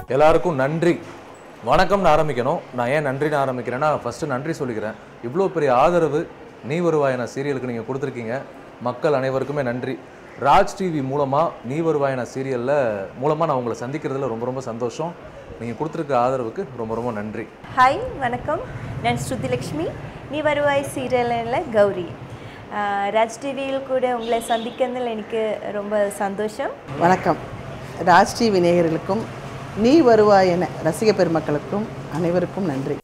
எல்லாருக்கும் நன்றி வணக்கம்னு ஆரம்பிக்கணும் நான் ஏன் நன்றின்னு ஆரம்பிக்கிறேன்னா ஃபஸ்ட்டு நன்றி சொல்லிக்கிறேன் இவ்வளோ பெரிய ஆதரவு நீ வருவாயன சீரியலுக்கு நீங்கள் கொடுத்துருக்கீங்க மக்கள் அனைவருக்குமே நன்றி ராஜ் டிவி மூலமாக நீ வருவாயன சீரியலில் மூலமாக நான் உங்களை சந்திக்கிறதுல ரொம்ப ரொம்ப சந்தோஷம் நீங்கள் கொடுத்துருக்க ஆதரவுக்கு ரொம்ப ரொம்ப நன்றி ஹாய் வணக்கம் நான் ஸ்ருதிலக்ஷ்மி நீ வருவாய் சீரியலில் கௌரி ஆஹ் ராஜ் டிவியில் கூட உங்களை சந்திக்கிறதில் எனக்கு ரொம்ப சந்தோஷம் வணக்கம் ராஜ் டிவி நேயர்களுக்கும் நீ வருவாய் என ரசிக பெருமக்களுக்கும் அனைவருக்கும் நன்றி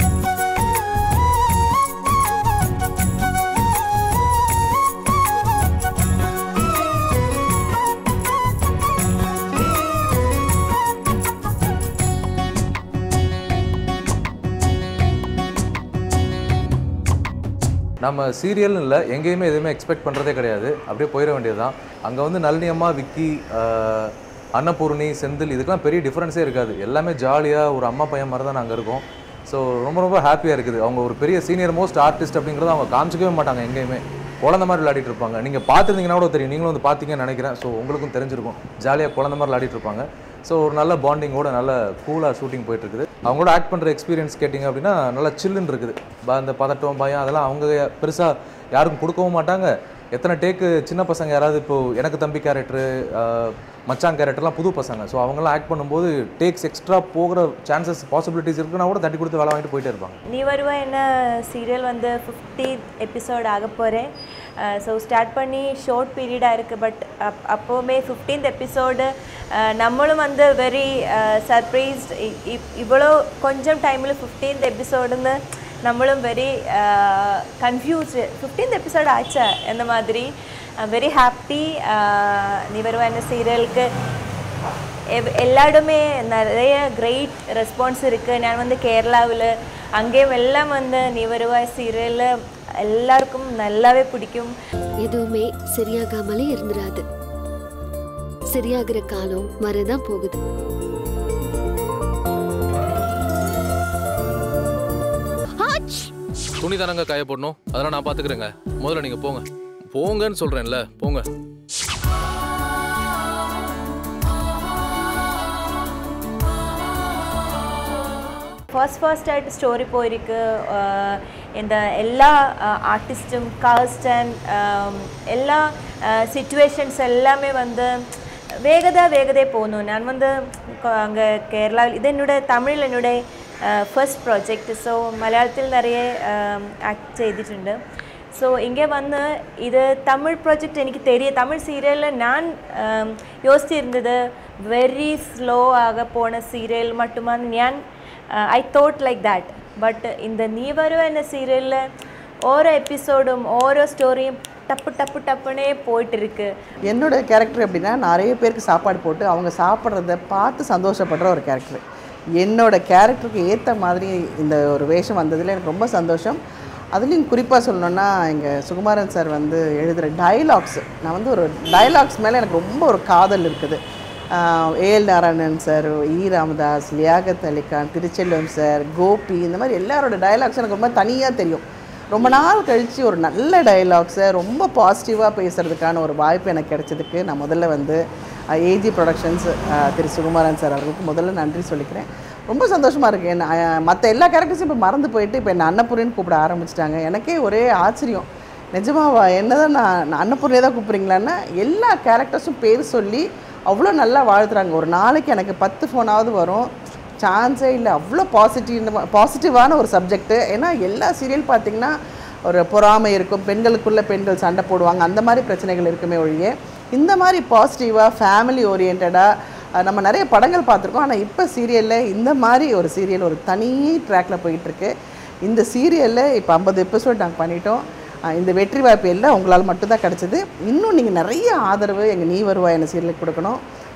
நம்ம சீரியல்னு இல்லை எங்கேயுமே எதுவுமே எக்ஸ்பெக்ட் பண்ணுறதே கிடையாது அப்படியே போயிட வேண்டியது தான் அங்கே வந்து நளினி அம்மா விக்கி ஆஹ், அன்னபூர்ணி செந்தில் இதுக்கெல்லாம் பெரிய டிஃப்ரென்ஸே இருக்காது எல்லாமே ஜாலியாக ஒரு அம்மா பையன் மாதிரி தான் நாங்கள் இருக்கோம் ஸோ ரொம்ப ரொம்ப ஹாப்பியாக இருக்குது அவங்க ஒரு பெரிய சீனியர் மோஸ்ட் ஆர்டிஸ்ட் அப்படிங்கிறத அவங்க காமிச்சிக்கவே மாட்டாங்க எங்கேயுமே குழந்த மாதிரி விளையாடிட்டு இருப்பாங்க நீங்கள் பார்த்துருந்தீங்கன்னா கூட தெரியும் நீங்களும் வந்து பார்த்தீங்கன்னு நினைக்கிறேன் ஸோ உங்களுக்கும் தெரிஞ்சிருக்கும் ஜாலியாக குழந்த மாதிரி விளையாடிட்டு இருப்பாங்க ஸோ ஒரு நல்ல பாண்டிங்கோட நல்ல கூலாக ஷூட்டிங் போயிட்டு இருக்குது அவங்களோட ஆக்ட் பண்ணுற எக்ஸ்பீரியன்ஸ் கேட்டிங்க அப்படின்னா நல்லா சில்லுன்னு இருக்குது ப- அந்த பதட்டம் பயம் அதெல்லாம் அவங்க பெருசாக யாருக்கும் கொடுக்கவும் மாட்டாங்க எத்தனை டேக்கு சின்ன பசங்க யாராவது இப்போ எனக்கு தம்பி கேரக்டரு மச்சான் கேரக்டர்லாம் புது பசங்க ஸோ அவங்கெல்லாம் ஆக்ட் பண்ணும்போது டேக்ஸ் எக்ஸ்ட்ரா போகிற சான்சஸ் பாசிபிலிட்டிஸ் இருக்குன்னா கூட தட்டி கொடுத்து வேலை வாங்கிட்டு போயிட்டே இருப்பாங்க நீ வருவாய் என்ன சீரியல் வந்து ஃபிஃப்டி எபிசோட் ஆக போகிறேன் ஸோ ஸ்டார்ட் பண்ணி ஷார்ட் பீரியடாக இருக்குது பட் அப் அப்போவுமே ஃபிஃப்டீன்த் எபிசோடு நம்மளும் வந்து வெரி சர்ப்ரைஸ்ட் இவ்வளோ கொஞ்சம் டைமில் ஃபிஃப்டீன்த் எபிசோடுன்னு நம்மளும் வெரி கன்ஃபியூஸ்டு ஃபிஃப்டீன்த் எபிசோடு ஆச்சா இந்த மாதிரி வெரி ஹாப்பி நீ வருவா என்ன சீரியலுக்கு எவ்- எல்லாருமே நிறைய கிரேட் ரெஸ்பான்ஸ் இருக்குது நான் வந்து கேரளாவில் அங்கேயும் எல்லாம் வந்து நீ வருவாய் சீரியல் எல்லாருக்கும் நல்லாவே பிடிக்கும் எதுவுமே சரியாகாமலே இருந்துராது சரியாகிற காலம் வரதான் போகுது துணி தானங்க காய போடணும் அதெல்லாம் நான் பார்த்துக்கிறேங்க முதல்ல நீங்கள் போங்க போங்கன்னு சொல்கிறேன்ல போங்க ஃபர்ஸ்ட் ஃபர்ஸ்ட் ஆகிட்டு ஸ்டோரி போயிருக்கு அஹ் இந்த எல்லா ஆர்டிஸ்ட்டும் காஸ்ட் அண்ட் எல்லா சுச்சுவேஷன்ஸ் எல்லாமே வந்து வேகதா வேகதே போகணும் நான் வந்து அங்கே கேரளாவில் இது என்னோட தமிழ் என்னோட ஃபர்ஸ்ட் ப்ராஜெக்ட் ஸோ மலையாளத்தில் நிறைய ஆக்ட் செய்திട്ടുണ്ട് ஸோ இங்கே வந்து இது தமிழ் ப்ராஜெக்ட் எனக்கு தெரியும் தமிழ் சீரியலில் நான் ஆம், யோசிச்சிருந்தது வெரி ஸ்லோ ஆக போன சீரியல் மட்டுமா ഞാൻ I thought like that but இந்த நீ வருவ என்ன சீரியலில் ஓரோ எபிசோடும் ஓரோ ஸ்டோரியும் டப்பு டப்பு டப்புனே போயிட்டு இருக்கு என்னோட கேரக்டர் எப்படின்னா நிறைய பேருக்கு சாப்பாடு போட்டு அவங்க சாப்பிட்றத பார்த்து சந்தோஷப்படுற ஒரு கேரக்டர் என்னோட கேரக்டருக்கு ஏற்ற மாதிரி இந்த ஒரு வேஷம் வந்ததில் எனக்கு ரொம்ப சந்தோஷம் அதுலேயும் குறிப்பாக சொல்லணுன்னா எங்கள் சுகுமாரன் சார் வந்து எழுதுகிற டயலாக்ஸ் நான் வந்து ஒரு டயலாக்ஸ் மேலே எனக்கு ரொம்ப ஒரு காதல் இருக்குது A L Narayanan sir E Ramadas Liaquat Ali Khan Thiruchelvam sir Gopi இந்த மாதிரி எல்லாரோட டயலாக்ஸ் எனக்கு ரொம்ப தனியாக தெரியும் ரொம்ப நாள் கழித்து ஒரு நல்ல டயலாக்ஸை ரொம்ப பாசிட்டிவாக பேசுகிறதுக்கான ஒரு வாய்ப்பு எனக்கு கிடைச்சதுக்கு நான் முதல்ல வந்து ஏஜி ப்ரொடக்ஷன்ஸ் திரு சுகுமாரன் சார் அவர்களுக்கு முதல்ல நன்றி சொல்லிக்கிறேன் ரொம்ப சந்தோஷமாக இருக்குது என்ன மற்ற எல்லா கேரக்டர்ஸும் இப்போ மறந்து போயிட்டு இப்போ என்ன அன்னபூரின்னு கூப்பிட ஆரம்பிச்சிட்டாங்க எனக்கே ஒரே ஆச்சரியம் நிஜமாவா என்னதான் நான் நான் அன்னபூர்ணியை தான் கூப்பிட்றீங்களான்னா எல்லா கேரக்டர்ஸும் பேர் சொல்லி அவ்வளோ நல்லா வாழ்த்துறாங்க ஒரு நாளைக்கு எனக்கு பத்து ஃபோனாவது வரும் சான்ஸே இல்லை அவ்வளோ பாசிட்டிவ் பாசிட்டிவான ஒரு சப்ஜெக்ட்டு ஏன்னா எல்லா சீரியல் பார்த்திங்கன்னா ஒரு பொறாமை இருக்கும் பெண்களுக்குள்ள பெண்கள் சண்டை போடுவாங்க அந்த மாதிரி பிரச்சனைகள் இருக்குமே ஒழிய இந்த மாதிரி பாசிட்டிவாக ஃபேமிலி ஓரியன்டாக நம்ம நிறைய படங்கள் பார்த்துருக்கோம் ஆனால் இப்போ சீரியலில் இந்த மாதிரி ஒரு சீரியல் ஒரு தனி ட்ராக்ல போயிட்டுருக்கு இந்த சீரியலில் இப்போ ஐம்பது எபிசோட் நாங்கள் பண்ணிட்டோம் அஹ் இந்த வெற்றி வாய்ப்பு எல்லாம் உங்களால் மட்டும்தான் கிடச்சிது இன்னும் நீங்கள் நிறைய ஆதரவு எங்கள் நீ வருவா என்ன சீரியலுக்கு கொடுக்கணும்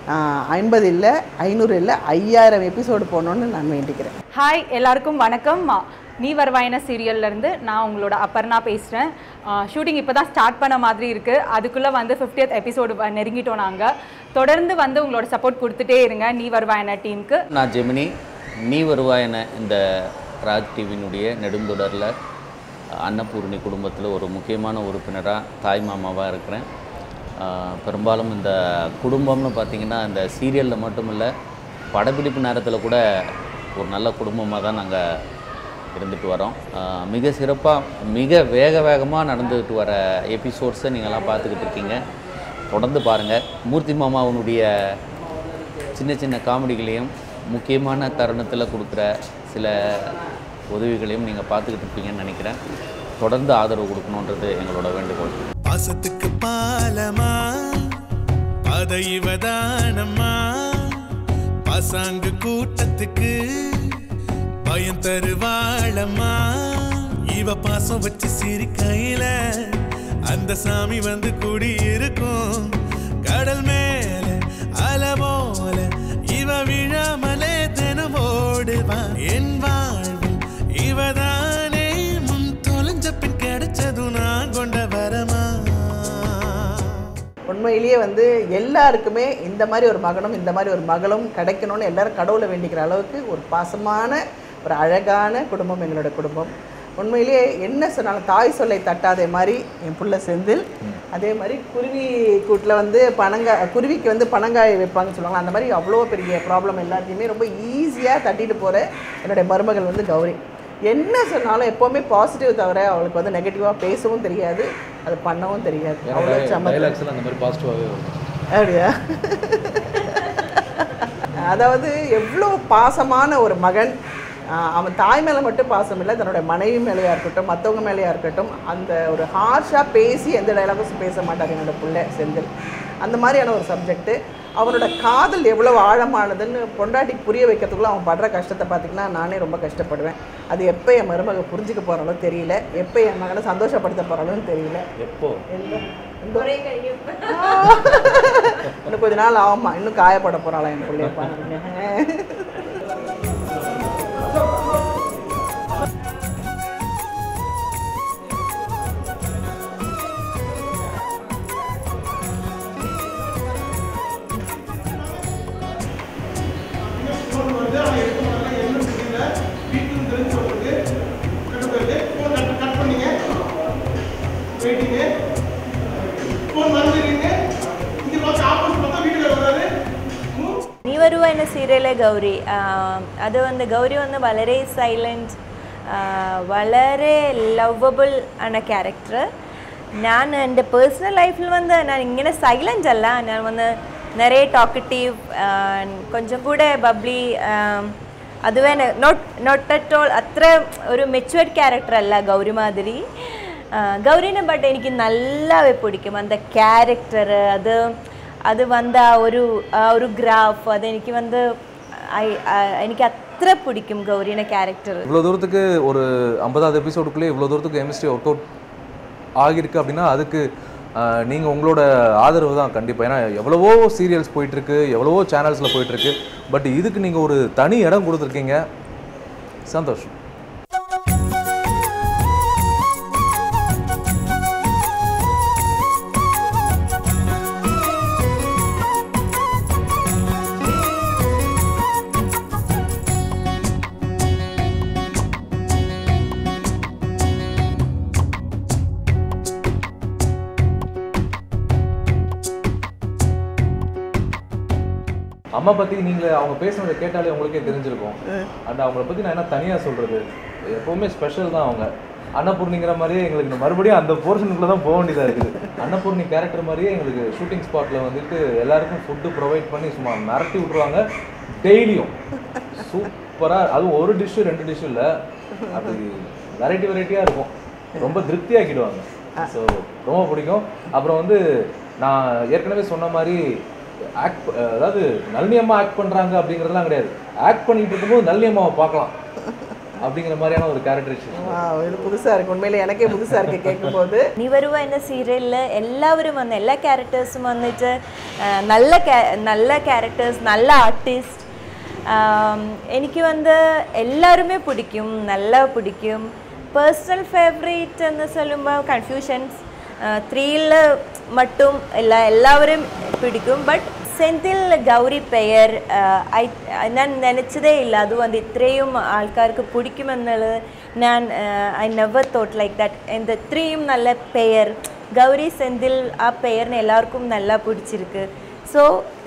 ஐம்பது இல்லை ஐநூறு இல்லை ஐயாயிரம் எபிசோடு போகணுன்னு நான் வேண்டிக்கிறேன் ஹாய் எல்லாருக்கும் வணக்கம் நீ வருவாயின சீரியல்ல இருந்து நான் உங்களோட அப்பர்ணா பேசுகிறேன் ஷூட்டிங் இப்போ தான் ஸ்டார்ட் பண்ண மாதிரி இருக்குது அதுக்குள்ளே வந்து 50th எபிசோடு நெருங்கிட்டோம் நாங்கள் தொடர்ந்து வந்து உங்களோட சப்போர்ட் கொடுத்துட்டே இருங்க நீ வருவாயின டீமுக்கு நான் ஜெமினி நீ வருவாயன இந்த ராஜ் டிவியினுடைய நெடுந்தொடரில் அன்னபூர்ணி குடும்பத்தில் ஒரு முக்கியமான உறுப்பினராக தாய் மாமாவாக இருக்கிறேன் ஆஹ் பெரும்பாலும் இந்த குடும்பம்னு பார்த்திங்கன்னா இந்த சீரியலில் மட்டும் இல்லை படப்பிடிப்பு நேரத்தில் கூட ஒரு நல்ல குடும்பமாக தான் நாங்கள் இருந்துட்டு வரோம் ஆஹ் மிக சிறப்பாக மிக வேக வேகமாக நடந்துக்கிட்டு வர எபிசோட்ஸை நீங்கள்லாம் பார்த்துக்கிட்டு இருக்கீங்க தொடர்ந்து பாருங்கள் மூர்த்தி மாமாவனுடைய சின்ன சின்ன காமெடிகளையும் முக்கியமான தருணத்தில் கொடுக்குற சில உதவிகளையும் நீங்கள் பார்த்துக்கிட்டு இருப்பீங்கன்னு நினைக்கிறேன் தொடர்ந்து ஆதரவு கொடுக்கணுன்றது எங்களோட வேண்டுகோள் பாசத்துக்கு பாலமா பதைவதானம்மா பசாங்கு கூட்டத்துக்கு பயம் தருவாளம்மா இவ பாசம் வச்சு சிரிக்கையில அந்த சாமி வந்து குடி இருக்கும் கடல் மேல அலை போல இவ விழாமலே தினம் ஓடுவா என் வாழ்வில் இவதானே முன் தொலைஞ்ச பின் கிடைச்சதும் நான் கொண்ட வரமா உண்மையிலேயே வந்து எல்லாருக்குமே இந்த மாதிரி ஒரு மகனும் இந்த மாதிரி ஒரு மகளும் கிடைக்கணும்னு எல்லாரும் கடவுளை வேண்டிக்கிற அளவுக்கு ஒரு பாசமான ஒரு அழகான குடும்பம் எங்களோட குடும்பம் உண்மையிலேயே என்ன சொன்னாலும் தாய் சொல்லை தட்டாதே மாதிரி என் புள்ள செந்தில் அதே மாதிரி குருவி கூட்டில் வந்து பனங்காய் குருவிக்கு வந்து பனங்காய் வைப்பாங்கன்னு சொல்லுவாங்க அந்த மாதிரி அவ்வளோ பெரிய ப்ராப்ளம் எல்லாத்தையுமே ரொம்ப ஈஸியாக தட்டிட்டு போகிற என்னுடைய மருமகள் வந்து கௌரி என்ன சொன்னாலும் எப்போவுமே பாசிட்டிவ் தவிர அவளுக்கு வந்து நெகட்டிவாக பேசவும் தெரியாது அது பண்ணவும் தெரியாது அவ்வளோ சமத்து டைலாக்ஸ்லாம் அந்த மாதிரி பாசிட்டிவாகவே வரும் அப்படியா அதாவது எவ்வளோ பாசமான ஒரு மகன் ஆஹ் அவன் தாய் மேலே மட்டும் பாசம் இல்லை தன்னோட மனைவி மேலேயா இருக்கட்டும் மற்றவங்க மேலேயா இருக்கட்டும் அந்த ஒரு ஹார்ஷாக பேசி எந்த டைலாகும் பேச மாட்டார் என்னோட பிள்ளை செந்தில் அந்த மாதிரியான ஒரு சப்ஜெக்ட்டு அவனோட காதல் எவ்வளோ ஆழமானதுன்னு பொண்டாட்டிக்கு புரிய வைக்கிறதுக்குள்ள அவன் படுற கஷ்டத்தை பார்த்திங்கன்னா நானே ரொம்ப கஷ்டப்படுவேன் அது எப்போ என் மருமக புரிஞ்சுக்க போகிறாலும் தெரியல எப்போ என் மகனை சந்தோஷப்படுத்த போகிறாலும் தெரியல எப்போ எந்த- இந்த- இன்னும் கொஞ்ச நாள் ஆகுமா இன்னும் காயப்பட போறாளா என் பிள்ளைய பாருங்க നീ വരുവ എന്ന സീരിയലെ ഗൗരി ആഹ് അത് വന്ന് ഗൗരി വന്ന് വളരെ സൈലൻറ്റ് വളരെ ലവബിൾ ആണ് ക്യാരക്ടർ ഞാൻ എൻ്റെ പേഴ്സണൽ ലൈഫിൽ വന്ന് ഞാൻ ഇങ്ങനെ സൈലൻ്റ് അല്ല ഞാൻ വന്ന് നിറയെ ടോക്കറ്റീവ് കൊഞ്ചം കൂടെ ബബ്ലി അതുവേ നോട്ട് നോട്ട് അറ്റ് ഓൾ അത്ര ഒരു മെച്ചുവേർഡ് ക്യാരക്ടർ അല്ല ഗൗരി മാതിരി ആഹ് ഗൗരിനെ ബട്ട് എനിക്ക് നല്ലവേ പിടിക്കും அந்த ക്യാരക്ടർ അത് അത് വന്ന ആ ഒരു ആ ഒരു ഗ്രാഫ് അതെനിക്ക് വന്ന് I- I- എനിക്ക് അത്ര പിടിക്കും ഗൗരിയുടെ ക്യാരക്ടർ இவ்வளோ தூரத்துக்கு ஒரு ஐம்பதாவது எபிசோடுக்குள்ளே இவ்வளோ தூரத்துக்கு கெமிஸ்ட்ரி ஒர்க் அவுட் ஆகியிருக்கு அப்படின்னா அதுக்கு நீங்கள் உங்களோட ஆதரவு தான் கண்டிப்பாக ஏன்னா எவ்வளவோ சீரியல்ஸ் போயிட்டுருக்கு எவ்வளவோ சேனல்ஸில் போயிட்டுருக்கு பட் இதுக்கு நீங்கள் ஒரு தனி இடம் கொடுத்துருக்கீங்க சந்தோஷம் அம்மா பற்றி நீங்கள் அவங்க பேசுனதை கேட்டாலே உங்களுக்கே தெரிஞ்சிருக்கும் அண்ட் அவங்கள பற்றி நான் என்ன தனியாக சொல்கிறது எப்போவுமே ஸ்பெஷல் தான் அவங்க அன்னபூர்ணிங்கிற மாதிரியே எங்களுக்கு இந்த மறுபடியும் அந்த போர்ஷனுக்குள்ளே தான் போக வேண்டியதாக இருக்குது அன்னபூர்ணி கேரக்டர் மாதிரியே எங்களுக்கு ஷூட்டிங் ஸ்பாட்டில் வந்துட்டு எல்லாருக்கும் ஃபுட்டு ப்ரொவைட் பண்ணி சும்மா மிரட்டி விட்ருவாங்க டெய்லியும் சூப்பராக அதுவும் ஒரு டிஷ்ஷு ரெண்டு டிஷ்ஷு இல்லை அது வெரைட்டி வெரைட்டியாக இருக்கும் ரொம்ப திருப்தியாக்கிடுவாங்க ஸோ ரொம்ப பிடிக்கும் அப்புறம் வந்து நான் ஏற்கனவே சொன்ன மாதிரி ஆக்ட் அதாவது நளினி அம்மா ஆக்ட் பண்ணுறாங்க அப்படிங்கிறதுலாம் கிடையாது ஆக்ட் பண்ணிட்டு இருக்கும்போது நளினி அம்மாவை பார்க்கலாம் அப்படிங்கிற மாதிரியான ஒரு கேரக்டரைசேஷன் Wow, இது புதுசா இருக்கு உண்மையிலே எனக்கே புதுசா இருக்கு கேட்கும்போது നീ വരുവ എന്ന സീരിയലിൽ എല്ലാവരും വന്ന് എല്ലാ ക്യാരക്ടേഴ്സും വന്നിട്ട് ആ, നല്ല ca- നല്ല ക്യാരക്ടേഴ്സ് നല്ല ആർട്ടിസ്റ്റ് എനിക്ക് வந்து எல்லாருமே பிடிக்கும் நல்லா பிடிக்கும் பர்சனல் ஃபேவரேட் എന്ന് சொல்லுമ്പോൾ கன்ஃபியூஷன்ஸ் த்ரீயில் மட்டும் இல்லை எல்லாവരും பிடிக்கும் பட் സെന്തിൽ ഗൗരി പെയർ ഞാൻ നനച്ചതേ ഇല്ല അത് വന്ന് ഇത്രയും ആൾക്കാർക്ക് പിടിക്കുമെന്നുള്ളത് ഞാൻ I never thought like that എന്ത് ഇത്രയും നല്ല പെയർ ഗൗരി സെന്തിൽ ആ പെയറിനെ എല്ലാവർക്കും നല്ല പിടിച്ചിருக்கு സോ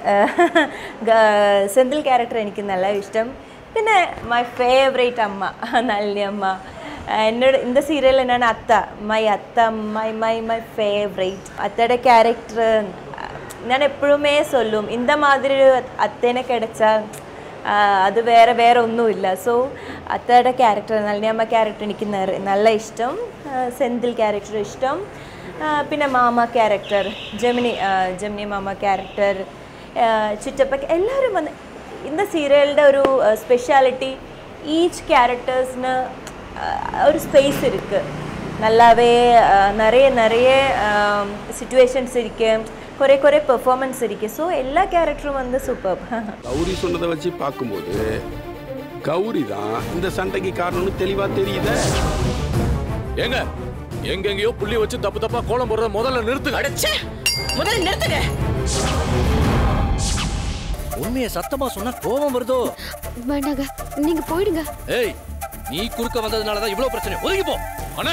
സെന്തിൽ ക്യാരക്ടർ എനിക്ക് നല്ല ഇഷ്ടം പിന്നെ മൈ ഫേവറേറ്റ് അമ്മ നളിനി അമ്മ എന്നോട് இந்த സീരിയൽ എന്നാണ് അത്ത മൈ അത്ത മൈ മൈ മൈ ഫേവറേറ്റ് അത്തയുടെ ക്യാരക്ടർ ഞാൻ എപ്പോഴുമേ சொல்லும் இந்த மாதிரி ഒരു അത്തേനെ കിടച്ചാൽ അത് വേറെ വേറെ ഒന്നുമില്ല സോ അത്തയുടെ ക്യാരക്ടർ നളിനിയമ്മ ക്യാരക്ടർ എനിക്ക് നിറ- നല്ല ഇഷ്ടം ആ, സെന്തിൽ ക്യാരക്ടർ ഇഷ്ടം ആ, പിന്നെ മാമ ക്യാരക്ടർ ജമിനി ആ, ജമിനി മാമ ക്യാരക്ടർ ചുറ്റപ്പ എല്ലാവരും വന്ന് இந்த സീരിയലിൻ്റെ ഒരു സ്പെഷ്യാലിറ്റി ഈച്ച് ക്യാരക്ടേഴ്സിന് ஒரு ஸ்பேஸ் இருக்குது நல்லாவே அஹ், நிறைய நிறைய சுச்சுவேஷன்ஸ் இருக்கு குறை குறை பெர்ஃபார்மன்ஸ் இருக்கு ஸோ எல்லா கேரக்டரும் வந்து சூப்பர் கௌரி சொன்னதை வச்சு பார்க்கும்போது கௌரி தான் இந்த சண்டைக்கு காரணம்னு தெளிவா தெரியுதே ஏங்க எங்கெங்கயோ புள்ளி வச்சு தப்பு தப்பா கோலம் போடுறத முதல்ல நிறுத்துங்க அடச்சே முதல்ல நிறுத்துங்க உண்மையை சத்தமா சொன்னா கோபம் வருதோ வேண்டாங்க நீங்க போயிடுங்க ஏய் நீ குறுக்க வந்ததுனால தான் இவ்வளவு பிரச்சனை ஒதுங்கி போ அண்ணா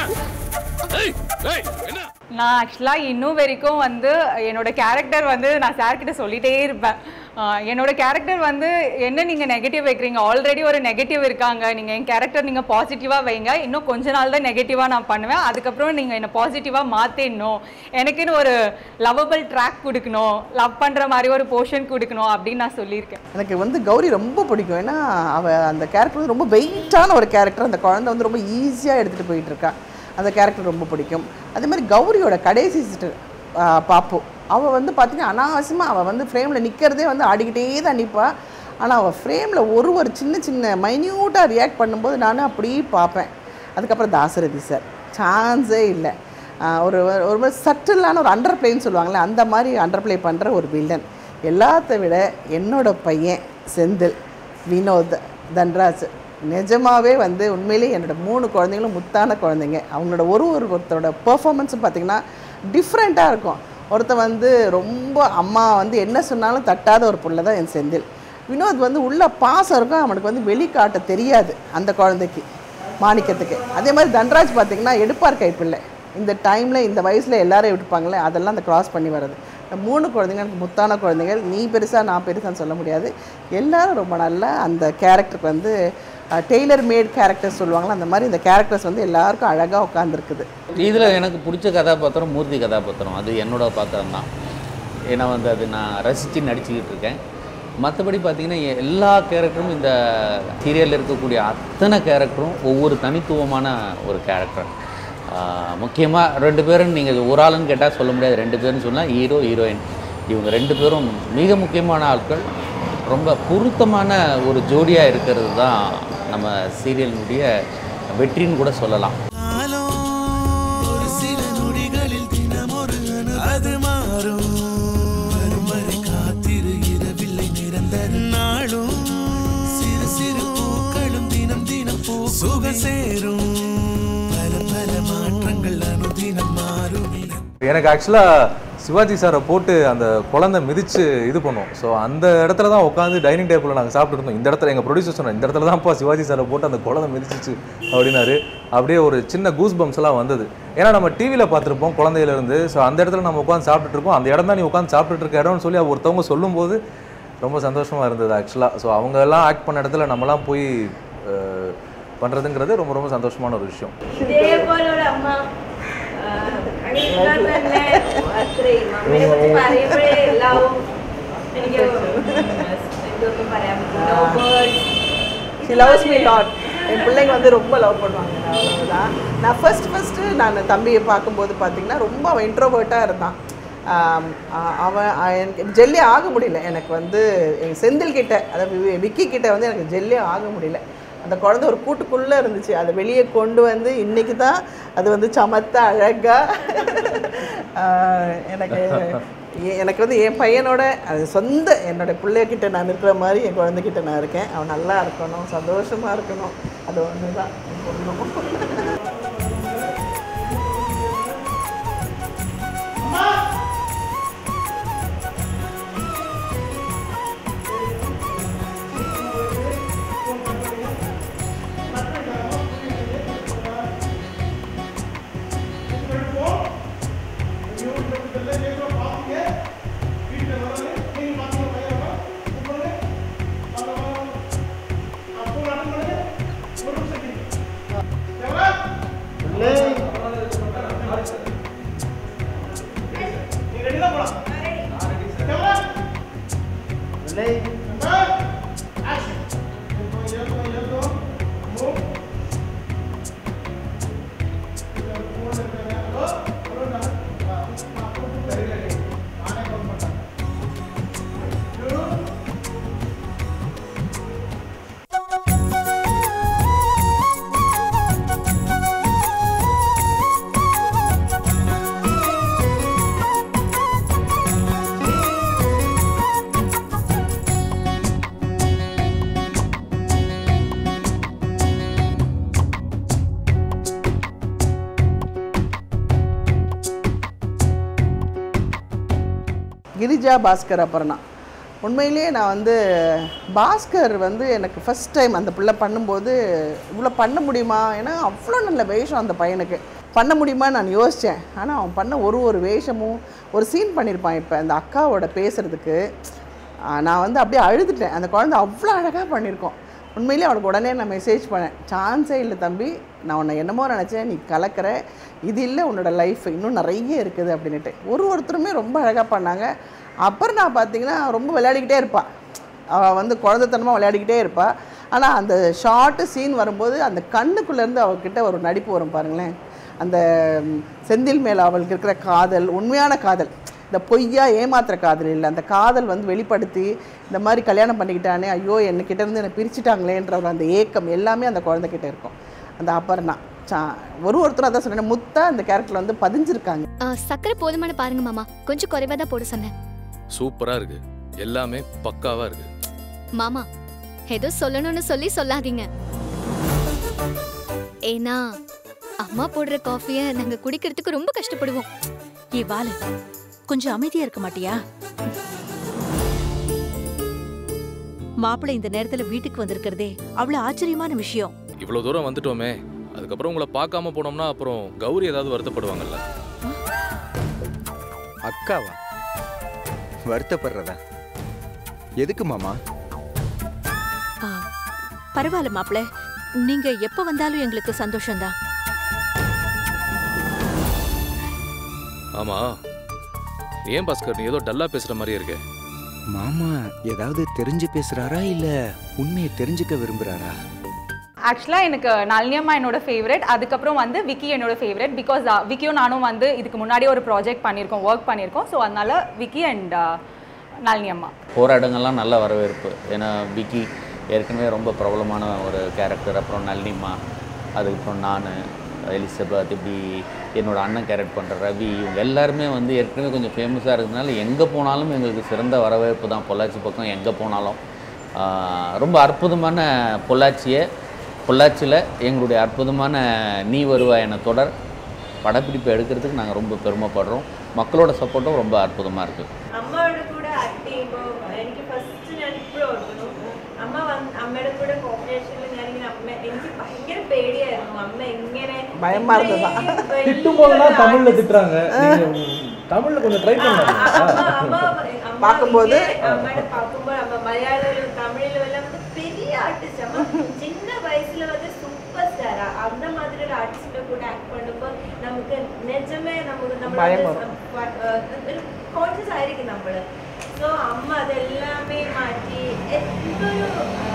ஏய் ஏய் என்ன நான் ஆக்சுவலாக இன்னும் வரைக்கும் வந்து என்னோட கேரக்டர் வந்து நான் சார் கிட்ட சொல்லிட்டே இருப்பேன் ஆஹ் என்னோட கேரக்டர் வந்து என்ன நீங்கள் நெகட்டிவ் வைக்கிறீங்க ஆல்ரெடி ஒரு நெகட்டிவ் இருக்காங்க நீங்கள் என் கேரக்டர் நீங்கள் பாசிட்டிவாக வைங்க இன்னும் கொஞ்ச நாள் தான் நெகட்டிவாக நான் பண்ணுவேன் அதுக்கப்புறம் நீங்கள் என்னை பாசிட்டிவாக மாற்றிடணும் எனக்குன்னு ஒரு லவபிள் ட்ராக் கொடுக்கணும் லவ் பண்ணுற மாதிரி ஒரு போர்ஷன் கொடுக்கணும் அப்படின்னு நான் சொல்லியிருக்கேன் எனக்கு வந்து கௌரி ரொம்ப பிடிக்கும் ஏன்னா அவள் அந்த கேரக்டர் வந்து ரொம்ப வெயிட்டான ஒரு கேரக்டர் அந்த குழந்தை வந்து ரொம்ப ஈஸியாக எடுத்துகிட்டு போயிட்டு இருக்கா அந்த கேரக்டர் ரொம்ப பிடிக்கும் அதே மாதிரி கௌரியோட கடைசி சிஸ்டர் பாப்பு அவள் வந்து பார்த்தீங்கன்னா அனாவசியமாக அவள் வந்து ஃப்ரேமில் நிற்கிறதே வந்து ஆடிக்கிட்டே தான் நிற்பா ஆனால் அவள் ஃப்ரேமில் ஒரு ஒரு சின்ன சின்ன மைன்யூட்டாக ரியாக்ட் பண்ணும்போது நான் அப்படியே பார்ப்பேன் அதுக்கப்புறம் தாசரதி சார் சான்ஸே இல்லை ஆஹ் ஒரு ஒரு மாதிரி சட்டிலான ஒரு அண்டர் பிளேன்னு சொல்லுவாங்கள்ல அந்த மாதிரி அண்டர் ப்ளே பண்ணுற ஒரு வில்லன் எல்லாத்த விட என்னோட பையன் செந்தில் வினோத் தன்ராஜ் நிஜமாவே வந்து உண்மையிலேயே என்னோட மூணு குழந்தைங்களும் முத்தான குழந்தைங்க அவங்களோட ஒரு ஒரு ஒருத்தரோட பெர்ஃபார்மன்ஸும் பார்த்திங்கன்னா டிஃப்ரெண்ட்டாக இருக்கும் ஒருத்தன் வந்து ரொம்ப அம்மா வந்து என்ன சொன்னாலும் தட்டாத ஒரு புள்ள தான் என் செந்தில் வினோத் வந்து உள்ள பாசம் இருக்கும் அவனுக்கு வந்து வெளிக்காட்ட தெரியாது அந்த குழந்தைக்கு மாணிக்கத்துக்கு அதே மாதிரி தன்ராஜ் பார்த்தீங்கன்னா எடுப்பார் கைப்பிள்ளை இந்த டைமில் இந்த வயசில் எல்லாரும் எடுப்பாங்களே அதெல்லாம் அந்த கிராஸ் பண்ணி வர்றது இந்த மூணு குழந்தைங்க எனக்கு முத்தான குழந்தைகள் நீ பெருசாக நான் பெருசான்னு சொல்ல முடியாது எல்லாரும் ரொம்ப நல்லா அந்த கேரக்டருக்கு வந்து டெய்லர் மேட் கேரக்டர்ஸ் சொல்லுவாங்களே அந்த மாதிரி இந்த கேரக்டர்ஸ் வந்து எல்லாருக்கும் அழகாக உட்காந்துருக்குது இதில் எனக்கு பிடிச்ச கதாபாத்திரம் மூர்த்தி கதாபாத்திரம் அது என்னோட பாத்திரம் தான் ஏன்னா வந்து அது நான் ரசித்து நடிச்சுக்கிட்டு இருக்கேன் மற்றபடி பார்த்தீங்கன்னா எ- எல்லா கேரக்டரும் இந்த சீரியலில் இருக்கக்கூடிய அத்தனை கேரக்டரும் ஒவ்வொரு தனித்துவமான ஒரு கேரக்டர் முக்கியமாக ரெண்டு பேரும் நீங்கள் ஒரு ஆளுன்னு கேட்டால் சொல்ல முடியாது ரெண்டு பேரும் சொன்னால் ஹீரோ ஹீரோயின் இவங்க ரெண்டு பேரும் மிக முக்கியமான ஆட்கள் ரொம்ப பொருத்தமான ஒரு ஜோடியாக இருக்கிறது தான் நம்ம சீரியலினுடைய வெற்றின்னு கூட சொல்லலாம் ஒரு சில நொடிகளில் தினம் ஒரு அணு அது மாறும் வரும் வரை காத்திரு இரவில்லை நிரந்தர நாளும் சிறு சிறு பூக்களும் தினம் தினம் பூ சுக சேரும் பல பல மாற்றங்கள் அனுதினம் மாறும் எனக்கு ஆக்சுவலாக சிவாஜி சாரை போட்டு அந்த குழந்தை மிதிச்சு இது பண்ணும் ஸோ அந்த இடத்துல தான் உட்காந்து டைனிங் டேபிளில் நாங்கள் சாப்பிட்டு இருந்தோம் இந்த இடத்துல எங்கள் ப்ரொடியூசர் சொன்னோம் இந்த இடத்துல தான்ப்பா சிவாஜி சாரை போட்டு அந்த குழந்தை மிதிச்சிச்சு அப்படின்னாரு அப்படியே ஒரு சின்ன கூஸ் பம்ஸ் எல்லாம் வந்தது ஏன்னா நம்ம டிவியில் பார்த்துருப்போம் குழந்தையில இருந்து ஸோ அந்த இடத்துல நம்ம உட்காந்து சாப்பிட்டுட்டு இருக்கோம் அந்த இடம் தான் நீ உட்காந்து சாப்பிட்டுட்டு இருக்க இடம்னு சொல்லி ஒருத்தவங்க சொல்லும்போது ரொம்ப சந்தோஷமாக இருந்தது ஆக்சுவலாக ஸோ அவங்க எல்லாம் ஆக்ட் பண்ண இடத்துல நம்மலாம் போய் அஹ், பண்றதுங்கிறது ரொம்ப ரொம்ப சந்தோஷமான ഒരു விஷயம் ഇതേപോലെ ഒരു അമ്മ ആ, അണിയില്ലാതെ തന്നെ അത്രയും അമ്മയെ പറ്റി പറയുമ്പോഴേ എല്ലാവും എനിക്ക് എന്തൊന്നും പറയാൻ പറ്റില്ല No words. She loves me lot என் பிள்ளைங்க வந்து ரொம்ப லவ் பண்ணுவாங்க அவ்வளவுதான் நான் ஃபர்ஸ்ட் ஃபஸ்ட்டு நான் தம்பியை பார்க்கும்போது பார்த்தீங்கன்னா ரொம்ப அவன் இன்ட்ரோவர்ட்டாக இருந்தான் ஆம், அ- அவன் அ- எனக்கு ஜெல்லே ஆக முடியல எனக்கு வந்து எங்கள் செந்தில் கிட்ட அதாவது வி- விக்கி கிட்ட வந்து எனக்கு ஜெல்லே ஆக முடியல அந்த குழந்தை ஒரு கூட்டுக்குள்ளே இருந்துச்சு அதை வெளியே கொண்டு வந்து இன்னைக்கு தான் அது வந்து சமத்த அழகாக எனக்கு எ- எனக்கு வந்து என் பையனோட அது சொந்த என்னோட பிள்ளைகிட்ட நான் இருக்கிற மாதிரி என் குழந்தைகிட்ட நான் இருக்கேன் அவன் நல்லா இருக்கணும் சந்தோஷமாக இருக்கணும் அது ஒன்று தான் வீட்டில் கிரிஜா பாஸ்கர் அபர்ணா உண்மையிலேயே நான் வந்து பாஸ்கர் வந்து எனக்கு ஃபஸ்ட் டைம் அந்த பிள்ளை பண்ணும்போது இவ்வளோ பண்ண முடியுமா ஏன்னா அவ்வளோ நல்ல வேஷம் அந்த பையனுக்கு பண்ண முடியுமா நான் யோசித்தேன் ஆனால் அவன் பண்ண ஒரு ஒரு வேஷமும் ஒரு சீன் பண்ணியிருப்பான் இப்போ அந்த அக்காவோட பேசுகிறதுக்கு நான் வந்து அப்படியே அழுதுட்டேன் அந்த குழந்தை அவ்வளோ அழகாக பண்ணியிருக்கோம் உண்மையிலேயே அவனுக்கு உடனே நான் மெசேஜ் பண்ணேன் சான்ஸே இல்லை தம்பி நான் உன்னை என்னமோ நினச்சேன் நீ கலக்கிற இது இல்லை உன்னோட லைஃப் இன்னும் நிறைய இருக்குது அப்படின்னுட்டு ஒரு ஒருத்தருமே ரொம்ப அழகாக பண்ணாங்க அப்புறம் நான் பார்த்தீங்கன்னா ரொம்ப விளையாடிக்கிட்டே இருப்பாள் அவள் வந்து குழந்தைத்தனமாக விளையாடிக்கிட்டே இருப்பாள் ஆனால் அந்த ஷார்ட்டு சீன் வரும்போது அந்த கண்ணுக்குள்ளேருந்து அவகிட்ட ஒரு நடிப்பு வரும் பாருங்களேன் அந்த ம், செந்தில் மேலே அவளுக்கு இருக்கிற காதல் உண்மையான காதல் இந்த பொய்யா ஏமாத்துற காதல் இல்லை அந்த காதல் வந்து வெளிப்படுத்தி இந்த மாதிரி கல்யாணம் பண்ணிக்கிட்டானே ஐயோ என்கிட்ட இருந்து என்னை பிரிச்சுட்டாங்களேன்ற ஒரு அந்த ஏக்கம் எல்லாமே அந்த குழந்தைகிட்ட இருக்கும் அந்த அபர்ணா சா ஒரு ஒருத்தரும் அதான் சொன்னேன் முத்தா அந்த கேரக்டர் வந்து பதிஞ்சிருக்காங்க ஆ, சக்கரை போதுமான பாருங்க மாமா கொஞ்சம் குறைவா தான் போட சொன்னேன் சூப்பரா இருக்கு எல்லாமே பக்காவா இருக்கு மாமா ஏதோ சொல்லணும்னு சொல்லி சொல்லாதீங்க ஏன்னா அம்மா போடுற காஃபிய நாங்க குடிக்கிறதுக்கு ரொம்ப கஷ்டப்படுவோம் ஏ வாலு கொஞ்சம் அமைதியா இருக்க மாட்டியா மாப்பிள்ளை இந்த நேரத்துல வீட்டுக்கு வந்திருக்கிறதே அவ்வளவு ஆச்சரியமான விஷயம் இவ்வளவு தூரம் வந்துட்டோமே அதுக்கப்புறம் உங்களை பார்க்காம போனோம்னா அப்புறம் கௌரி ஏதாவது வருத்தப்படுவாங்கல்ல அக்காவா வருத்தப்படுறதா எதுக்கு மாமா ஆ, பரவாயில்ல மாப்பிள்ளை நீங்க எப்ப வந்தாலும் எங்களுக்கு சந்தோஷம்தான் ஆமா ஏன் பாஸ்கர் நீ ஏதோ டல்லா பேசுற மாதிரியே இருக்கே மாமா ஏதாவது தெரிஞ்சு பேசுறாரா இல்ல உண்மையை தெரிஞ்சுக்க விரும்புறாரா ஆக்சுவலாக எனக்கு நளினியம்மா என்னோட ஃபேவரட் அதுக்கப்புறம் வந்து விக்கி என்னோட ஃபேவரட் பிகாஸ் விக்கியும் நானும் வந்து இதுக்கு முன்னாடி ஒரு ப்ராஜெக்ட் பண்ணியிருக்கோம் ஒர்க் பண்ணியிருக்கோம் ஸோ அதனால விக்கி அண்ட் நளினியம்மா போராட்டங்கள்லாம் நல்ல வரவேற்பு ஏன்னா விக்கி ஏற்கனவே ரொம்ப பிரபலமான ஒரு கேரக்டர் அப்புறம் நளினிமா அதுக்கப்புறம் நான் எலிசபெத் இப்படி என்னோட அண்ணன் கேரக்டர் பண்ணுற ரவி இவங்க எல்லாருமே வந்து ஏற்கனவே கொஞ்சம் ஃபேமஸாக இருக்கிறதுனால எங்கே போனாலும் எங்களுக்கு சிறந்த வரவேற்பு தான் பொள்ளாச்சி பக்கம் எங்கே போனாலும் ஆஹ் ரொம்ப அற்புதமான பொள்ளாச்சியை பொள்ளாச்சியில் எங்களுடைய அற்புதமான நீ வருவா என தொடர் படப்பிடிப்பு எடுக்கிறதுக்கு நாங்கள் ரொம்ப பெருமைப்படுறோம் மக்களோட சப்போர்ட்டும் ரொம்ப அற்புதமாக இருக்குது അമ്മയുടെ കൂടെ ആക്ട് ചെയ്യുമ്പോൾ എനിക്ക് ഫസ്റ്റ് ഞാൻ ഇപ്പോഴും ഓർക്കുന്നു അമ്മ വന്ന് അമ്മയുടെ കൂടെ കോമ്പിനേഷനിൽ ഞാനിങ്ങനെ അമ്മ എനിക്ക് ഭയങ്കര പേടിയായിരുന്നു അമ്മ എങ്ങനെ பயமா இருந்ததா? திட்டும்போதெல்லாம் தமிழ்ல திட்டுறாங்க நீங்க தமிழ்ல கொஞ்சம் ட்ரை பண்ணலாம் பார்க்கும்போது அம்மாட்ட பார்க்கும்போது அம்மா மலையாளம் தமிழிலும் எல்லாம் வந்து பெரிய ஆர்டிஸ்ட் அம்மா சின்ன வயசுல வந்து சூப்பர் ஸ்டாரா அந்த மாதிரி ஒரு ஆர்டிஸ்ட கூட ஆக்ட் பண்ணுമ്പോൾ നമുക്ക് நிஜமே നമുക്ക് നമ്മൾ பயம் வரும். കോൺഷ്യസ് ആയിരിക്കും നമ്മള് സോ അമ്മ അതെല്ലാമേ മാറ്റി എന്തൊരു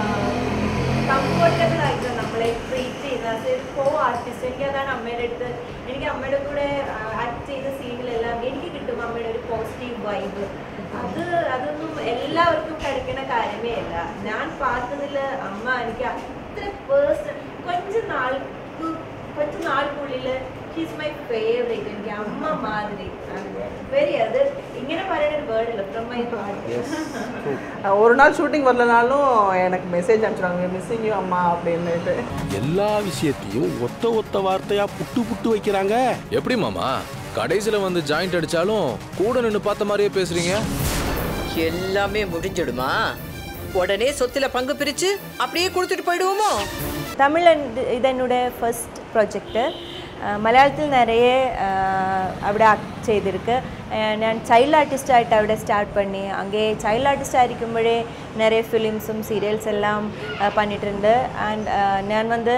കംഫർട്ടബിൾ ആയിട്ട് നമ്മളെ ട്രീറ്റ് ചെയ്യുന്നത് ഒരു കോ ആർട്ടിസ്റ്റ് എനിക്ക് അതാണ് അമ്മയുടെ അടുത്ത് എനിക്ക് അമ്മയുടെ കൂടെ ആക്ട് ചെയ്ത സീനിലെല്ലാം എനിക്ക് കിട്ടും അമ്മയുടെ ഒരു പോസിറ്റീവ് വൈബ് അത് അതൊന്നും എല്ലാവർക്കും கிடைக்கிற കാര്യമേ അല്ല ഞാൻ பார்த்ததில் അമ്മ എനിക്ക് അത്ര പേഴ്സൺ கொஞ்ச നാൾക്ക് கொஞ்ச നാൾക്കുള്ളിൽ ഷീസ് മൈ ഫേവറേറ്റ് എനിക്ക് അമ്മ മാതിരി വെരി അത് ഇങ്ങനെ പറയുന്ന ഒരു വേർഡ് ഇല്ല ഫ്രം മൈ ഹാർട്ട് ஒரு நாள் ஷூட்டிங் வரலனாலும் எனக்கு மெசேஜ் அனுப்பிச்சிடுவாங்க மிஸ்ஸிங் யூ அம்மா அப்படின்னுட்டு எல்லா விஷயத்தையும் ஒத்த ஒத்த வார்த்தையா புட்டு புட்டு வைக்கிறாங்க எப்படி மாமா கடைசியில வந்து ஜாயிண்ட் அடிச்சாலும் கூட நின்னு பார்த்த மாதிரியே பேசுறீங்க எல்லாமே முடிஞ்சிடுமா உடனே சொத்துல பங்கு பிரிச்சு அப்படியே கொடுத்துட்டு போயிடுவோமோ തമിഴ് എന്ത് ഇതെന്നുടെ ഫസ്റ്റ് പ്രൊജക്റ്റ് മലയാളത്തിൽ നിറയെ അവിടെ ആക്ട് ചെയ്തിருக்கு ഞാൻ ചൈൽഡ് ആർട്ടിസ്റ്റായിട്ട് അവിടെ സ്റ്റാർட் பண்ணி அங்கே சைல்டு ஆர்டிஸ்ட் ஆയിരിக்கும்போഴേ நிறைய ஃபிலிம்ஸும் சீரியல்ஸ் எல்லாம் அஹ், பண்ணிട്ടുണ്ട് ആൻഡ് ഞാൻ வந்து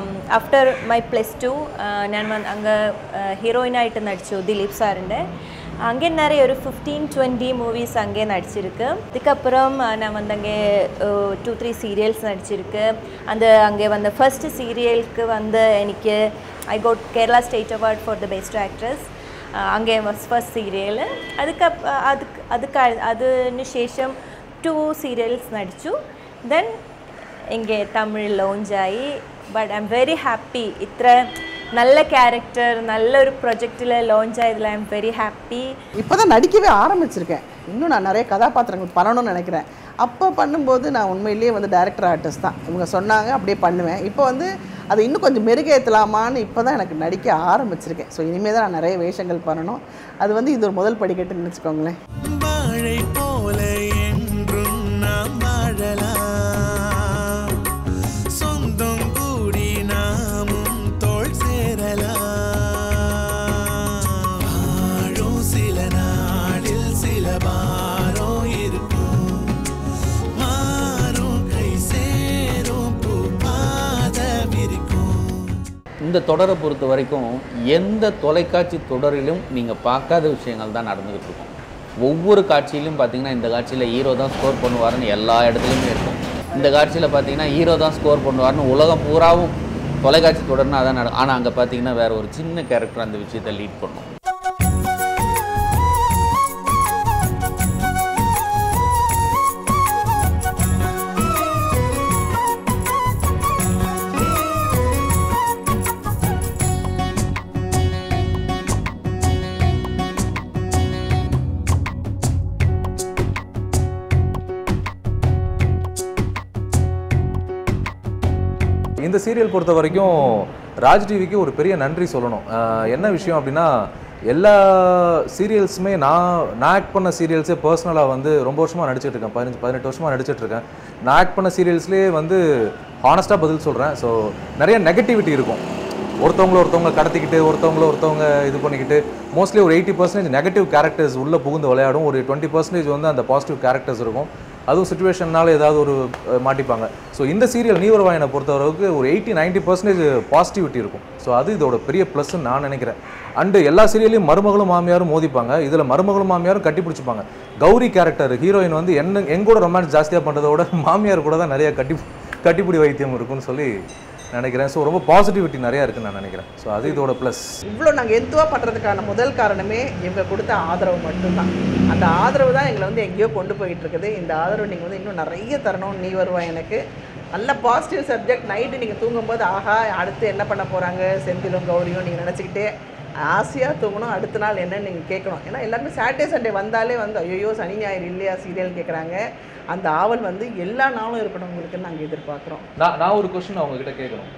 ആഫ്റ്റർ മൈ പ്ലസ് ടു ഞാൻ വന്ന് അങ്ങ് ഹീറോയിനായിട്ട് നടിച്ചു ദിലീപ് സാറിൻ്റെ அங்கே நிறைய ஒரு ஃபிஃப்டீன் டுவெண்ட்டி மூவிஸ் அங்கே நடிச்சிருக்கு அதுக்கப்புறம் அஹ், நான் வந்து அங்கே டூ த்ரீ சீரியல்ஸ் நடிச்சிருக்கு அந்த அங்கே வந்த ஃபர்ஸ்ட் சீரியலுக்கு வந்து எனக்கு I got Kerala state award for the best actress அங்கே ஃபர்ஸ்ட் சீரியல் அதுக்கப் அதுக்கு அதுக்கு അതിന് ശേഷം ടു സീരിയൽസ് നടിച്ചു ദെൻ എങ്കിൽ തമിഴ് ലോഞ്ചായി but I'm very happy ഇത്ര നല്ല ക്യാരക്ടർ നല്ലൊരു പ്രൊജക്റ്റിൽ ലോഞ്ച് ആയതിൽ ഐ എം വെരി ഹാപ്പി இப்போ தான் நடிக்கவே ஆரம்பிச்சிருக்கேன் இன்னும் நான் நிறைய கதாபாத்திரங்கள் பண்ணணும்னு நினைக்கிறேன் அப்போ பண்ணும்போது நான் உண்மையிலேயே வந்து டைரக்டர் ஆர்டிஸ்ட் தான் இவங்க சொன்னாங்க அப்படியே பண்ணுவேன் இப்போ வந்து அதை இன்னும் கொஞ்சம் மெருகேற்றலாமான்னு இப்போ தான் எனக்கு நடிக்க ஆரம்பிச்சிருக்கேன் ஸோ இனிமேல் தான் நான் நிறைய வேஷங்கள் பண்ணணும் அது வந்து இது ஒரு முதல் படிக்கட்டுன்னு வச்சுக்கோங்களேன் வாழை போல என்றும் நாம் வாழலாம் சொந்தம் கூடி நாமும் தோள் சேரலாம் வாழும் சில நாளில் சில பாரம் இருக்கும் மாறும் கை சேரும் பூ பாத விரிக்கும் இந்த தொடரை பொறுத்த வரைக்கும் எந்த தொலைக்காட்சி தொடரிலும் நீங்கள் பார்க்காத விஷயங்கள் தான் நடந்துகிட்டு இருக்கும் ஒவ்வொரு காட்சியிலும் பார்த்தீங்கன்னா இந்த காட்சியில் ஹீரோ தான் ஸ்கோர் பண்ணுவாருன்னு எல்லா இடத்துலையுமே இருக்கும் இந்த காட்சியில் பார்த்தீங்கன்னா ஹீரோ தான் ஸ்கோர் பண்ணுவார்னு உலகம் பூராவும் தொலைக்காட்சி தொடர்னா அதான் நடக்கும் ஆனால் அங்கே பார்த்தீங்கன்னா வேற ஒரு சின்ன கேரக்டர் அந்த விஷயத்தை லீட் பண்ணும் இந்த சீரியல் பொறுத்த வரைக்கும் ராஜ் டிவிக்கு ஒரு பெரிய நன்றி சொல்லணும் அஹ் என்ன விஷயம் அப்படின்னா எல்லா சீரியல்ஸுமே நான் நான் ஆக்ட் பண்ண சீரியல்ஸே பர்சனலாக வந்து ரொம்ப வருஷமாக நடிச்சிட்டு இருக்கேன் பதினஞ்சு பதினெட்டு வருஷமாக நடிச்சிட்டு இருக்கேன் நான் ஆக்ட் பண்ண சீரியல்ஸ்லேயே வந்து ஹானஸ்ட்டாக பதில் சொல்கிறேன் ஸோ நிறைய நெகட்டிவிட்டி இருக்கும் ஒருத்தவங்கள ஒருத்தவங்க கடத்திக்கிட்டு ஒருத்தவங்கள ஒருத்தவங்க இது பண்ணிக்கிட்டு மோஸ்ட்லி ஒரு எயிட்டி பர்சன்டேஜ் நெகட்டிவ் கேரக்டர்ஸ் உள்ளே புகுந்து விளையாடும் ஒரு டுவெண்ட்டி பர்சன்டேஜ் வந்து அந்த பாசிட்டிவ் கேரக்டர்ஸ் இருக்கும் அதுவும் சுச்சுவேஷன்னால ஏதாவது ஒரு அஹ், மாட்டிப்பாங்க ஸோ இந்த சீரியல் நீவர் வாயனை பொறுத்தவரைக்கு ஒரு எயிட்டி நைன்ட்டி பர்சன்டேஜ் பாசிட்டிவிட்டி இருக்கும் ஸோ அது இதோட பெரிய ப்ளஸ்ன்னு நான் நினைக்கிறேன் அண்டு எல்லா சீரியல்லையும் மருமகளும் மாமியாரும் மோதிப்பாங்க இதில் மருமகளும் மாமியாரும் கட்டி பிடிச்சிப்பாங்க கௌரி கேரக்டர் ஹீரோயின் வந்து என்ன எங்கூட ரொமான்ஸ் ஜாஸ்தியாக பண்ணுறத விட மாமியார் கூட தான் நிறைய கட்டி கட்டிப்பிடி வைத்தியம் இருக்கும்னு சொல்லி நினைக்கிறேன் ஸோ ரொம்ப பாசிட்டிவிட்டி நிறையா இருக்குன்னு நான் நினைக்கிறேன் ஸோ அது இதோட ப்ளஸ் இவ்வளோ நாங்கள் எந்துவாக பண்ணுறதுக்கான முதல் காரணமே இவங்க கொடுத்த ஆதரவு மட்டும்தான் அந்த ஆதரவு தான் எங்களை வந்து எங்கேயோ கொண்டு போயிட்டு இருக்குது இந்த ஆதரவு நீங்கள் வந்து இன்னும் நிறைய தரணும் நீ வருவா எனக்கு நல்ல பாசிட்டிவ் சப்ஜெக்ட் நைட்டு நீங்கள் தூங்கும்போது ஆஹா அடுத்து என்ன பண்ண போகிறாங்க செந்திலும் கௌரியும் நீங்கள் நினச்சிக்கிட்டே ஆசையாக தூங்கணும் அடுத்த நாள் என்னன்னு நீங்கள் கேட்கணும் ஏன்னா எல்லாருமே சாட்டர்டே சண்டே வந்தாலே வந்து ஐயோ சனி ஞாயிறு இல்லையா சீரியல் கேட்குறாங்க அந்த ஆவல் வந்து எல்லா நாளும் இருக்கணும் உங்களுக்கு நாங்கள் எதிர்பார்க்குறோம் நான் நான் ஒரு கொஸ்டின் அவங்க கிட்ட கேட்கணும்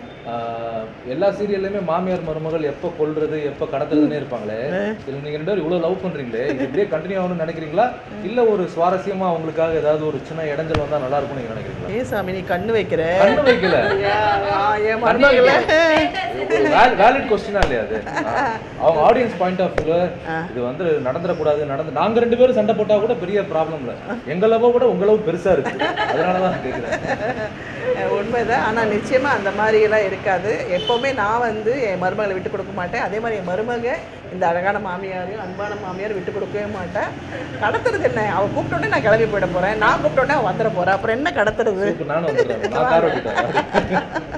ஆஹ் எல்லா சீரியல்லையுமே மாமியார் மருமகள் எப்போ கொல்றது எப்போ கடத்துறதுன்னே இருப்பாங்களே இதுல நீங்க ரெண்டு பேரும் இவ்வளவு லவ் பண்றீங்களே இது இப்படியே கண்டினியூ ஆகணும்னு நினைக்கிறீங்களா இல்ல ஒரு சுவாரஸ்யமா அவங்களுக்காக ஏதாவது ஒரு சின்ன இடைஞ்சல் வந்தா நல்லா இருக்கும்னு நீங்க நினைக்கிறீங்களா ஏன் சாமி நீ கண்ணு வைக்கிற கண்ணு வைக்கல என் மருமகளே வேலிட் கொஸ்டினா இல்லையா அது அவங்க ஆடியன்ஸ் பாயிண்ட் ஆஃப் வியூல இது வந்து நடந்துடக்கூடாது நடந்து நாங்க ரெண்டு பேரும் சண்டை போட்டா கூட பெரிய ப்ராப்ளம் இல்ல எங்க லவ் விட உங்க லவ் பெருசா இருக்கு அதனால தான் கேட்குறேன் அஹ் உண்மைதான் ஆனால் நிச்சயமாக அந்த மாதிரியெல்லாம் இருக்காது எப்போவுமே நான் வந்து என் மருமகளை விட்டு கொடுக்க மாட்டேன் அதே மாதிரி என் மருமக இந்த அழகான மாமியாரையும் அன்பான மாமியார் விட்டு கொடுக்கவே மாட்டேன் கடத்துறது என்ன அவள் கூப்பிட்டோன்னே நான் கிளம்பி போயிட போகிறேன் நான் கூப்பிட்டோன்னே அவள் வந்துட போகிறேன் அப்புறம் என்ன கடத்துறது நானும் வந்துடுறேன் நான் கார் ஓட்டிட்டேன்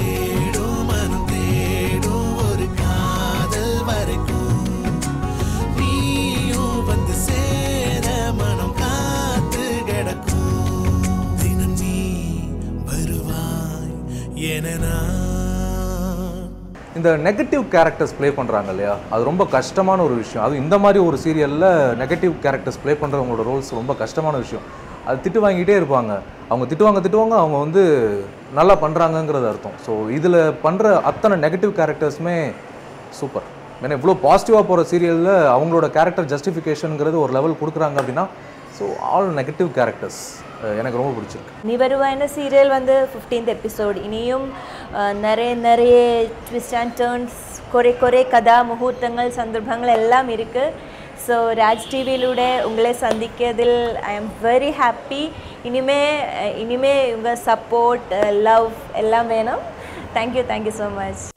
தேடும் ஒரு காதல் வரைக்கும் நீயும் வந்து சேர மனம் காத்து கிடக்கும் தினம் நீ வருவாய் என நான் இந்த நெகட்டிவ் கேரக்டர்ஸ் ப்ளே பண்ணுறாங்க இல்லையா அது ரொம்ப கஷ்டமான ஒரு விஷயம் அது இந்த மாதிரி ஒரு சீரியலில் நெகட்டிவ் கேரக்டர்ஸ் ப்ளே பண்ணுறவங்களோட ரோல்ஸ் ரொம்ப கஷ்டமான விஷயம் அது திட்டு வாங்கிட்டே இருப்பாங்க அவங்க திட்டுவாங்க திட்டுவாங்க அவங்க வந்து நல்லா பண்ணுறாங்கங்கிறது அர்த்தம் ஸோ இதில் பண்ணுற அத்தனை நெகட்டிவ் கேரக்டர்ஸுமே சூப்பர் ஏன்னா இவ்வளோ பாசிட்டிவாக போகிற சீரியலில் அவங்களோட கேரக்டர் ஜஸ்டிஃபிகேஷனுங்கிறது ஒரு லெவல் கொடுக்குறாங்க அப்படின்னா ஸோ ஆல் நெகட்டிவ் கேரக்டர்ஸ் எனக்கு ரொம்ப பிடிச்சிருக்கு நீ வருவாயின சீரியல் வந்து ஃபிஃப்டீன்த் எபிசோட் இனியும் அஹ், நிறைய நிறைய ட்விஸ்ட் அண்ட் டேர்ன்ஸ் குறை குறை கதா முகூர்த்தங்கள் சந்தர்ப்பங்கள் எல்லாம் இருக்குது ஸோ ராஜ் டிவியிலூടെ உங்களை சந்திக்கிறதில் ஐ எம் வெரி ஹாப்பி இனிமே அஹ், இனிமே உங்கள் சப்போர்ட் லவ் எல்லாம் வேணும் தேங்க்யூ தேங்க்யூ ஸோ மச்